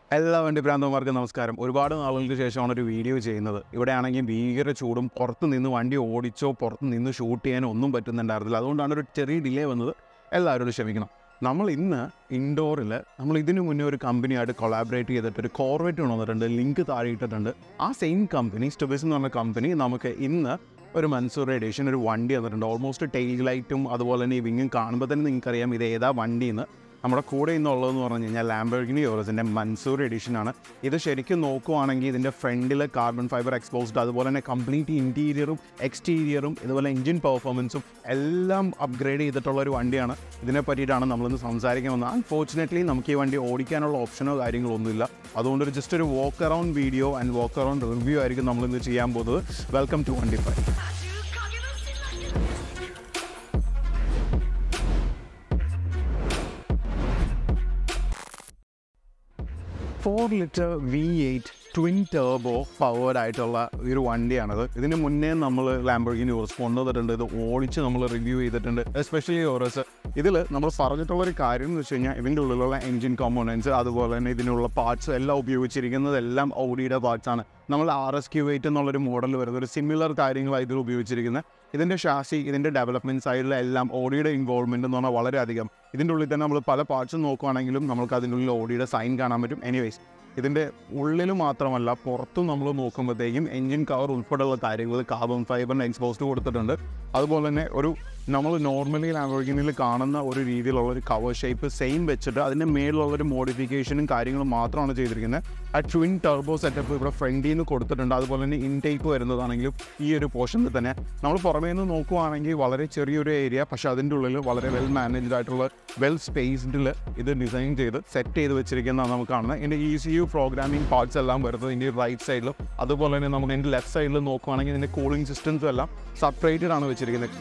എല്ലാ വണ്ടി ഭ്രാന്തന്മാർക്കും നമസ്കാരം ഒരുപാട് നാളുകൾക്ക് ശേഷമാണ് ഒരു വീഡിയോ ചെയ്യുന്നത് ഇവിടെ ആണെങ്കിൽ ഭീകര ചൂടും പുറത്ത് നിന്ന് വണ്ടി ഓടിച്ചോ പുറത്ത് നിന്ന് ഷൂട്ട് ചെയ്യാനോ ഒന്നും പറ്റുന്നുണ്ടായിരുന്നില്ല അതുകൊണ്ടാണ് ഒരു ചെറിയ ഡിലേ വന്നത് എല്ലാവരോടും ക്ഷമിക്കണം നമ്മൾ ഇന്ന് ഇൻഡോറിൽ നമ്മൾ ഇതിനു മുന്നേ ഒരു കമ്പനിയായിട്ട് കൊളാബറേറ്റ് ചെയ്തിട്ട് ഒരു കോർവെറ്റ് കൊണ്ടുവന്നിട്ടുണ്ട് ലിങ്ക് താഴെ ഇട്ടിട്ടുണ്ട് ആ സെയിം കമ്പനി സ്റ്റബിസ് എന്ന് പറഞ്ഞ കമ്പനി നമുക്ക് ഇന്ന് ഒരു മൻസൂർ എഡിഷൻ ഒരു വണ്ടി തന്നിട്ടുണ്ട് ഓൾമോസ്റ്റ് ടെയിൽ ലൈറ്റും അതുപോലെ തന്നെ ഈ വിങ്ങും കാണുമ്പോൾ തന്നെ നിങ്ങൾക്കറിയാം ഇത് ഏതാ വണ്ടി എന്ന് നമ്മുടെ കൂടെ ഇന്നുള്ളതെന്ന് പറഞ്ഞു കഴിഞ്ഞാൽ ലാംബർഗിനി യോറസിൻ്റെ മൻസൂർ എഡിഷനാണ് ഇത് ശരിക്കും നോക്കുവാണെങ്കിൽ ഇതിൻ്റെ ഫ്രണ്ടിൽ കാർബൺ ഫൈബർ എക്സ്പോസ്ഡ് അതുപോലെ തന്നെ കംപ്ലീറ്റ് ഇൻറ്റീരിയറും എക്സ്റ്റീരിയറും ഇതുപോലെ എഞ്ചിൻ പെർഫോമൻസും എല്ലാം അപ്ഗ്രേഡ് ചെയ്തിട്ടുള്ള ഒരു വണ്ടിയാണ് ഇതിനെ പറ്റിയിട്ടാണ് നമ്മളിന്ന് സംസാരിക്കാൻ വന്നത് അൺഫോർച്ചുനേറ്റ്ലി നമുക്ക് ഈ വണ്ടി ഓടിക്കാനുള്ള ഓപ്ഷനോ കാര്യങ്ങളോ ഒന്നുമില്ല അതുകൊണ്ട് ഒരു ജസ്റ്റ് ഒരു walk around video and walk around review ആയിരിക്കും നമ്മളിന്ന് ചെയ്യാൻ പോകുന്നത് വെൽക്കം ടു വണ്ടി five four litre V eight twin turbo powered ആയിട്ടുള്ള ഒരു വണ്ടിയാണത് ഇതിന് മുന്നേ നമ്മൾ ലാംബോർഗിനി ഓറസ് കൊണ്ടുവന്നിട്ടുണ്ട് ഇത് ഓടിച്ച് നമ്മൾ റിവ്യൂ ചെയ്തിട്ടുണ്ട് എസ്പെഷ്യലി ഓറസ് ഇതിൽ നമ്മൾ പറഞ്ഞിട്ടുള്ള ഒരു കാര്യം എന്ന് വെച്ച് കഴിഞ്ഞാൽ ഇതിൻ്റെ ഉള്ളിലുള്ള എഞ്ചിൻ കോമ്പോണൻസ് അതുപോലെ തന്നെ ഇതിനുള്ള പാർട്സ് എല്ലാം ഉപയോഗിച്ചിരിക്കുന്നതെല്ലാം ഓഡിയുടെ പാർട്സ് ആണ് നമ്മൾ ആർ എസ് ക്യു എയ്റ്റ് എന്നുള്ളൊരു മോഡൽ വരുന്നത് ഒരു സിമിലർ കാര്യങ്ങളാണ് ഇതിൽ ഉപയോഗിച്ചിരിക്കുന്നത് ഇതിൻ്റെ ഷാസി ഇതിൻ്റെ ഡെവലപ്മെൻറ്റ് സൈഡിലെല്ലാം ഓഡിയുടെ ഇൻവോൾവ്മെൻറ്റ് എന്ന് പറഞ്ഞാൽ വളരെയധികം ഇതിൻ്റെ ഉള്ളിൽ തന്നെ നമ്മൾ പല പാർട്സും നോക്കുവാണെങ്കിലും നമുക്ക് അതിൻ്റെ ഉള്ളിൽ ഓഡിയുടെ സൈൻ കാണാൻ പറ്റും എനിവേസ് ഇതിൻ്റെ ഉള്ളിൽ മാത്രമല്ല പുറത്തും നമ്മൾ നോക്കുമ്പോഴത്തേക്കും എൻജിൻ കവർ ഉൾപ്പെടെയുള്ള കാര്യങ്ങൾ കാർബൺ ഫൈബറിന് എക്സ്പോസ്റ്റ് കൊടുത്തിട്ടുണ്ട് അതുപോലെ തന്നെ ഒരു നമ്മൾ നോർമലി ലാംബോർഗിനിയിൽ കാണുന്ന ഒരു രീതിയിലുള്ള ഒരു കവർ ഷേപ്പ് സെയിം വെച്ചിട്ട് അതിൻ്റെ മേളിലുള്ള ഒരു മോഡിഫിക്കേഷനും കാര്യങ്ങളും മാത്രമാണ് ചെയ്തിരിക്കുന്നത് ആ ട്വിൻ ടർബോ സെറ്റപ്പ് ഇവിടെ ഫ്രണ്ടിൽ നിന്ന് കൊടുത്തിട്ടുണ്ട് അതുപോലെ തന്നെ ഇൻടേക്ക് വരുന്നതാണെങ്കിലും ഈ ഒരു പോർഷനിൽ തന്നെ നമ്മൾ പുറമേ നിന്ന് നോക്കുവാണെങ്കിൽ വളരെ ചെറിയൊരു ഏരിയ പക്ഷേ അതിൻ്റെ ഉള്ളിൽ വളരെ വെൽ മാനേജ്ഡ് ആയിട്ടുള്ള വെൽ സ്പേസ്ഡിൽ ഇത് ഡിസൈൻ ചെയ്ത് സെറ്റ് ചെയ്ത് വെച്ചിരിക്കുന്നതാണ് നമുക്ക് കാണുന്നത് ഇതിൻ്റെ E C U programming parts എല്ലാം വരുന്നത് ഇതിൻ്റെ റൈറ്റ് സൈഡിലും അതുപോലെ തന്നെ നമുക്ക് ഇതിൻ്റെ ലെഫ്റ്റ് സൈഡിൽ നോക്കുവാണെങ്കിൽ ഇതിൻ്റെ കൂളിംഗ് സിസ്റ്റംസും എല്ലാം സെപ്പറേറ്റഡ് ആണ് വെച്ചിരിക്കുന്നത്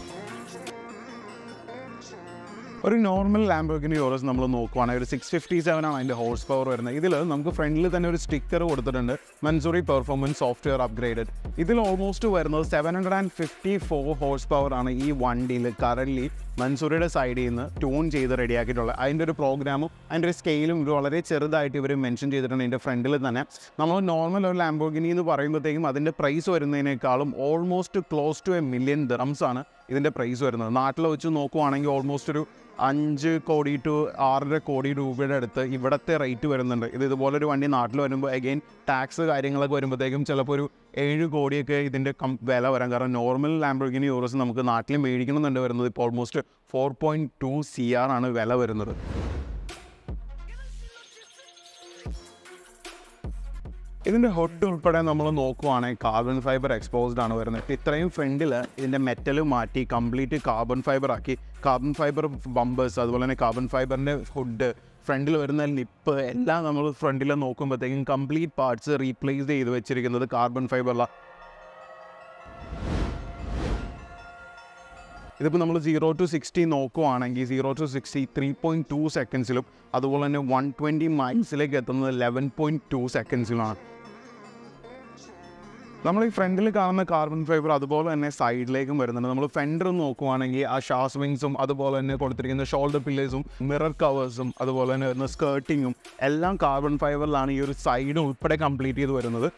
ഒരു നോർമൽ ലാംബോഗിനി ഓറസ് നമ്മൾ നോക്കുവാണെങ്കിൽ ഒരു സിക്സ് ഫിഫ്റ്റി സെവൻ ആണ് അതിൻ്റെ ഹോഴ്സ് പവർ വരുന്നത് ഇതിൽ നമുക്ക് ഫ്രണ്ടിൽ തന്നെ ഒരു സ്റ്റിക്കർ കൊടുത്തിട്ടുണ്ട് മൻസൂറി പെർഫോമൻസ് സോഫ്റ്റ്വെയർ അപ്ഗ്രേഡഡ് ഇതിൽ ഓൾമോസ്റ്റ് വരുന്നത് seven hundred and fifty four horse power ആണ് ഈ വണ്ടിയിൽ കറൻലി മൻസൂറിയുടെ സൈഡിൽ നിന്ന് ട്യൂൺ ചെയ്ത് റെഡിയാക്കിയിട്ടുള്ളത് അതിൻ്റെ ഒരു പ്രോഗ്രാമും അതിൻ്റെ ഒരു സ്കെയിലും ഇത് വളരെ ചെറുതായിട്ട് ഇവർ മെൻഷൻ ചെയ്തിട്ടുണ്ട് ഇതിൻ്റെ ഫ്രണ്ടിൽ തന്നെ നമ്മൾ നോർമൽ ഒരു ലാംബോഗിനി എന്ന് പറയുമ്പോഴത്തേക്കും അതിൻ്റെ പ്രൈസ് വരുന്നതിനേക്കാളും almost close to a million dirhams ആണ് ഇതിൻ്റെ പ്രൈസ് വരുന്നത് നാട്ടിൽ വെച്ച് നോക്കുവാണെങ്കിൽ ഓൾമോസ്റ്റ് ഒരു അഞ്ച് കോടി ടു ആറര കോടി രൂപയുടെ അടുത്ത് ഇവിടുത്തെ റേറ്റ് വരുന്നുണ്ട് ഇത് ഇതുപോലൊരു വണ്ടി നാട്ടിൽ വരുമ്പോൾ അഗെയിൻ ടാക്സ് കാര്യങ്ങളൊക്കെ വരുമ്പോഴത്തേക്കും ചിലപ്പോൾ ഒരു ഏഴ് കോടിയൊക്കെ ഇതിൻ്റെ കം വില വരാം കാരണം നോർമൽ ലാംബോർഗിനി യൂറോസ് നമുക്ക് നാട്ടിൽ മേടിക്കണമെന്നുണ്ട് വരുന്നത് ഇപ്പോൾ almost four point two C R ആണ് വില വരുന്നത് ഇതിൻ്റെ ഹൊഡ് ഉൾപ്പെടെ നമ്മൾ നോക്കുവാണെങ്കിൽ കാർബൺ ഫൈബർ എക്സ്പോസ്ഡ് ആണ് വരുന്നത് ഇത്രയും ഫ്രണ്ടിൽ ഇതിൻ്റെ മെറ്റൽ മാറ്റി കംപ്ലീറ്റ് കാർബൺ ഫൈബർ ആക്കി കാർബൺ ഫൈബർ ബമ്പേഴ്സ് അതുപോലെ തന്നെ കാർബൺ ഫൈബറിൻ്റെ ഹുഡ് ഫ്രണ്ടിൽ വരുന്ന ലിപ്പ് എല്ലാം നമ്മൾ ഫ്രണ്ടിൽ നോക്കുമ്പോഴത്തേക്കും കംപ്ലീറ്റ് പാർട്സ് റീപ്ലേസ് ചെയ്ത് വെച്ചിരിക്കുന്നത് കാർബൺ ഫൈബറിലാണ് ഇതിപ്പോൾ നമ്മൾ സീറോ ടു സിക്സ്റ്റി നോക്കുവാണെങ്കിൽ zero to sixty three point two സെക്കൻഡ്സിലും അതുപോലെ തന്നെ വൺ ട്വൻറ്റി മൈൽസിലേക്ക് എത്തുന്നത് ലെവൻ പോയിൻറ്റ് ടു സെക്കൻഡ്സിലുമാണ് നമ്മൾ ഈ ഫ്രണ്ടിൽ കാണുന്ന കാർബൺ ഫൈബർ അതുപോലെ തന്നെ സൈഡിലേക്കും വരുന്നുണ്ട് നമ്മൾ ഫെൻഡർ നോക്കുവാണെങ്കിൽ ആ ഷാസ് വിങ്സും അതുപോലെ തന്നെ കൊടുത്തിരിക്കുന്ന ഷോൾഡർ പില്ലേഴ്സും മിറർ കവേഴ്സും അതുപോലെ തന്നെ വരുന്ന സ്കേർട്ടിങ്ങും എല്ലാം കാർബൺ ഫൈബറിലാണ് ഈ ഒരു സൈഡ് ഉൾപ്പെടെ കംപ്ലീറ്റ് ചെയ്ത് വരുന്നത്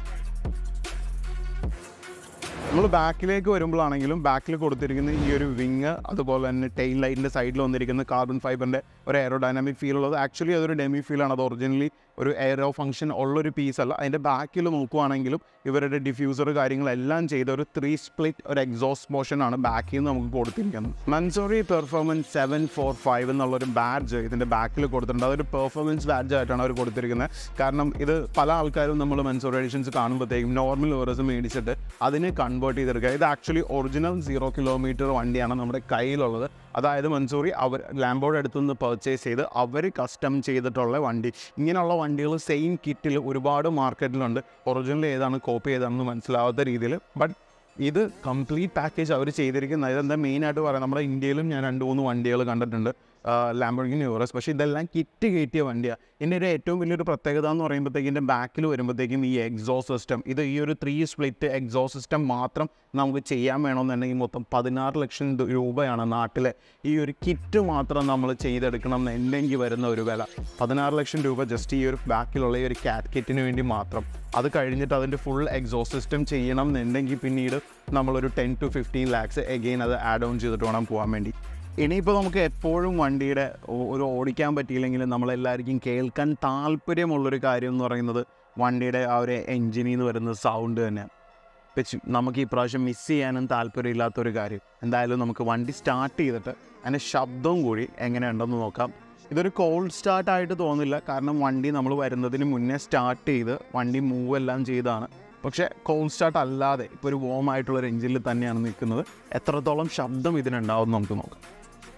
നമ്മൾ ബാക്കിലേക്ക് വരുമ്പോഴാണെങ്കിലും ബാക്കിൽ കൊടുത്തിരിക്കുന്ന ഈ ഒരു വിങ് അതുപോലെ തന്നെ ടെയിൽ ലൈറ്റിൻ്റെ സൈഡിൽ വന്നിരിക്കുന്ന കാർബൺ ഫൈബറിൻ്റെ ഒരു എയറോഡൈനാമിക് ഫീൽ ഉള്ളത് ആക്ച്വലി അതൊരു ഡെമി ഫീലാണ് അത് ഒറിജിനലി ഒരു എയറോ ഫംഗ്ഷൻ ഉള്ളൊരു പീസ് അല്ല അതിൻ്റെ ബാക്കിൽ നോക്കുവാണെങ്കിലും ഇവരുടെ ഡിഫ്യൂസർ കാര്യങ്ങളെല്ലാം ചെയ്ത ഒരു ത്രീ സ്പ്ലിറ്റ് ഒരു എക്സോസ്റ്റ് മോഷനാണ് ബാക്കിൽ നിന്ന് നമുക്ക് കൊടുത്തിരിക്കുന്നത് Mansory performance seven four five എന്നുള്ളൊരു ബാഡ്ജ് ഇതിൻ്റെ ബാക്കിൽ കൊടുത്തിട്ടുണ്ട് അതൊരു പെർഫോമൻസ് ബാഡ്ജ് ആയിട്ടാണ് അവർ കൊടുത്തിരിക്കുന്നത് കാരണം ഇത് പല ആൾക്കാരും നമ്മൾ മൻസോറി എഡിഷൻസ് കാണുമ്പോഴത്തേക്കും നോർമൽ ഓറസ് മേടിച്ചിട്ട് അതിനെ കൺവേർട്ട് ചെയ്തെടുക്കുക ഇത് ആക്ച്വലി ഒറിജിനൽ സീറോ കിലോമീറ്റർ വണ്ടിയാണ് നമ്മുടെ കയ്യിലുള്ളത് അതായത് മൻസൂറി അവർ ലാംബോർഡ് അടുത്തു നിന്ന് പർച്ചേസ് ചെയ്ത് അവർ കസ്റ്റം ചെയ്തിട്ടുള്ള വണ്ടി ഇങ്ങനെയുള്ള വണ്ടികൾ സെയിം കിറ്റിൽ ഒരുപാട് മാർക്കറ്റിലുണ്ട് ഒറിജിനൽ ഏതാണ് കോപ്പി ഏതാണെന്ന് മനസ്സിലാവാത്ത രീതിയിൽ ബട്ട് ഇത് കംപ്ലീറ്റ് പാക്കേജ് അവർ ചെയ്തിരിക്കുന്നത് ഇതെന്താ മെയിനായിട്ട് പറയാം നമ്മുടെ ഇന്ത്യയിലും ഞാൻ രണ്ട് മൂന്ന് വണ്ടികൾ കണ്ടിട്ടുണ്ട് ലാംബോർഗിനി യൂറസ് പക്ഷേ ഇതെല്ലാം കിറ്റ് കയറ്റിയ വണ്ടിയാണ് ഇതിൻ്റെ ഒരു ഏറ്റവും വലിയൊരു പ്രത്യേകത എന്ന് പറയുമ്പോഴത്തേക്കും ഇതിൻ്റെ ബാക്കിൽ വരുമ്പോഴത്തേക്കും ഈ എക്സോ സിസ്റ്റം ഇത് ഈ ഒരു ത്രീ സ്പ്ലിറ്റ് എക്സോ സിസ്റ്റം മാത്രം നമുക്ക് ചെയ്യാൻ വേണമെന്നുണ്ടെങ്കിൽ മൊത്തം പതിനാറ് ലക്ഷം ദു- രൂപയാണ് നാട്ടിലെ ഈ ഒരു കിറ്റ് മാത്രം നമ്മൾ ചെയ്തെടുക്കണം എന്നുണ്ടെങ്കിൽ വരുന്ന ഒരു വില പതിനാറ് ലക്ഷം രൂപ ജസ്റ്റ് ഈ ഒരു ബാക്കിലുള്ള ഈ ഒരു ക്യാറ്റ് കിറ്റിന് വേണ്ടി മാത്രം അത് കഴിഞ്ഞിട്ട് അതിൻ്റെ ഫുൾ എക്സോ സിസ്റ്റം ചെയ്യണം എന്നുണ്ടെങ്കിൽ പിന്നീട് നമ്മളൊരു ten to fifteen lakhs again അത് ആഡ് ഓൺ ചെയ്തിട്ട് വേണം പോകാൻ വേണ്ടി ഇനിയിപ്പോൾ നമുക്ക് എപ്പോഴും വണ്ടിയുടെ ഒ- ഒരു ഓടിക്കാൻ പറ്റിയില്ലെങ്കിലും നമ്മളെല്ലാവർക്കും കേൾക്കാൻ താല്പര്യമുള്ളൊരു കാര്യം എന്ന് പറയുന്നത് വണ്ടിയുടെ ആ ഒരു എൻജിനിൽ നിന്ന് വരുന്ന സൗണ്ട് തന്നെയാണ് വെച്ച് നമുക്ക് ഈ പ്രാവശ്യം മിസ് ചെയ്യാനും താല്പര്യമില്ലാത്തൊരു കാര്യം എന്തായാലും നമുക്ക് വണ്ടി സ്റ്റാർട്ട് ചെയ്തിട്ട് അതിൻ്റെ ശബ്ദവും കൂടി എങ്ങനെയുണ്ടെന്ന് നോക്കാം ഇതൊരു കോൾഡ് സ്റ്റാർട്ട് ആയിട്ട് തോന്നില്ല കാരണം വണ്ടി നമ്മൾ വരുന്നതിന് മുന്നേ സ്റ്റാർട്ട് ചെയ്ത് വണ്ടി മൂവ് എല്ലാം ചെയ്താണ് പക്ഷേ കോൾഡ് സ്റ്റാർട്ട് അല്ലാതെ ഇപ്പോൾ ഒരു വോം ആയിട്ടുള്ള ഒരു എഞ്ചിനിൽ തന്നെയാണ് നിൽക്കുന്നത് എത്രത്തോളം ശബ്ദം ഇതിനുണ്ടാവും എന്ന് നമുക്ക് നോക്കാം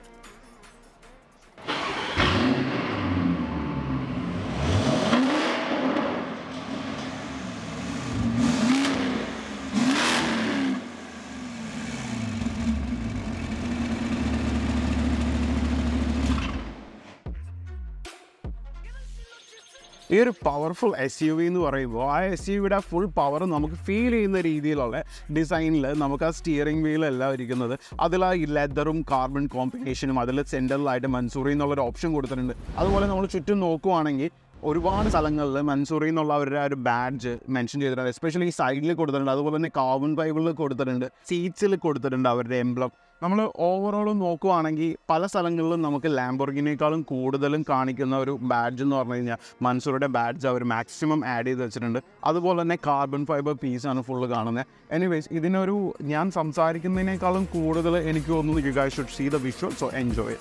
ഈ ഒരു പവർഫുൾ എസ് യു വി എന്ന് പറയുമ്പോൾ ആ എസ് യു വിയുടെ ഫുൾ പവർ നമുക്ക് ഫീൽ ചെയ്യുന്ന രീതിയിലുള്ള ഡിസൈനിൽ നമുക്ക് ആ സ്റ്റിയറിംഗ് വീലെല്ലാം ഇരിക്കുന്നത് അതിൽ ആ ലെതറും കാർബൺ കോമ്പിനേഷനും അതിൽ സെൻറ്ററിലായിട്ട് മൻസൂറി എന്നുള്ളൊരു ഓപ്ഷൻ കൊടുത്തിട്ടുണ്ട് അതുപോലെ നമ്മൾ ചുറ്റും നോക്കുവാണെങ്കിൽ ഒരുപാട് സ്ഥലങ്ങളിൽ മൻസൂറി എന്നുള്ള അവരുടെ ആ ഒരു ബാഡ്ജ് മെൻഷൻ ചെയ്തിട്ടുണ്ട് എസ്പെഷ്യലി ഈ സൈഡിൽ കൊടുത്തിട്ടുണ്ട് അതുപോലെ തന്നെ കാർബൺ ഫൈബറിൽ കൊടുത്തിട്ടുണ്ട് സീറ്റ്സിൽ കൊടുത്തിട്ടുണ്ട് അവരുടെ എംബ്ലം നമ്മൾ ഓവറോൾ നോക്കുവാണെങ്കിൽ പല സ്ഥലങ്ങളിലും നമുക്ക് ലാംബോർഗിനേക്കാളും കൂടുതലും കാണിക്കുന്ന ഒരു ബാഡ്ജ് എന്ന് പറഞ്ഞു കഴിഞ്ഞാൽ മൻസൂറുടെ ബാഡ്ജ് അവർ മാക്സിമം ആഡ് ചെയ്ത് വെച്ചിട്ടുണ്ട് അതുപോലെ തന്നെ കാർബൺ ഫൈബർ പീസാണ് ഫുള്ള് കാണുന്നത് എനിവേസ് ഇതിനൊരു ഞാൻ സംസാരിക്കുന്നതിനേക്കാളും കൂടുതൽ എനിക്ക് തോന്നുന്നു you guy should see the visual so enjoy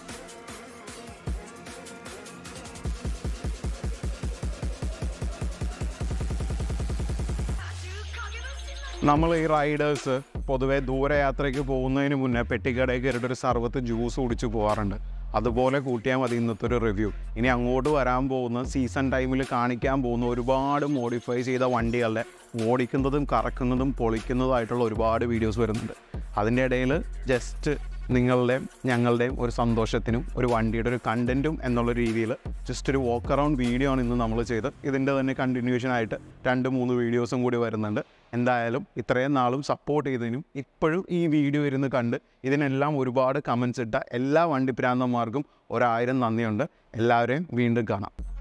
നമ്മൾ ഈ റൈഡേഴ്സ് പൊതുവേ ദൂരയാത്രയ്ക്ക് പോകുന്നതിന് മുന്നേ പെട്ടിക്കടയിൽ കയറിയിട്ട് ഒരു സർവത്ത് ജ്യൂസ് കുടിച്ച് പോകാറുണ്ട് അതുപോലെ കൂട്ടിയാൽ മതി ഇന്നത്തെ ഒരു റിവ്യൂ ഇനി അങ്ങോട്ട് വരാൻ പോകുന്ന സീസൺ ടൈമിൽ കാണിക്കാൻ പോകുന്ന ഒരുപാട് മോഡിഫൈ ചെയ്ത വണ്ടികളുടെ ഓടിക്കുന്നതും കറക്കുന്നതും പൊളിക്കുന്നതുമായിട്ടുള്ള ഒരുപാട് വീഡിയോസ് വരുന്നുണ്ട് അതിൻ്റെ ഇടയിൽ ജസ്റ്റ് നിങ്ങളുടെയും ഞങ്ങളുടെയും ഒരു സന്തോഷത്തിനും ഒരു വണ്ടിയുടെ ഒരു കണ്ടൻറ്റും എന്നുള്ള രീതിയിൽ ജസ്റ്റ് ഒരു വാക്ക് അറൗണ്ട് വീഡിയോ ആണ് ഇന്ന് നമ്മൾ ചെയ്തത് ഇതിൻ്റെ തന്നെ കണ്ടിന്യൂഷൻ ആയിട്ട് രണ്ട് മൂന്ന് വീഡിയോസും കൂടി വരുന്നുണ്ട് എന്തായാലും ഇത്രയും നാളും സപ്പോർട്ട് ചെയ്തതിനും ഇപ്പോഴും ഈ വീഡിയോ ഇരുന്ന് കണ്ട് ഇതിനെല്ലാം ഒരുപാട് കമൻസ് ഇട്ട എല്ലാ വണ്ടി പ്രാന്തന്മാർക്കും ഒരായിരം നന്ദിയുണ്ട് എല്ലാവരെയും വീണ്ടും കാണാം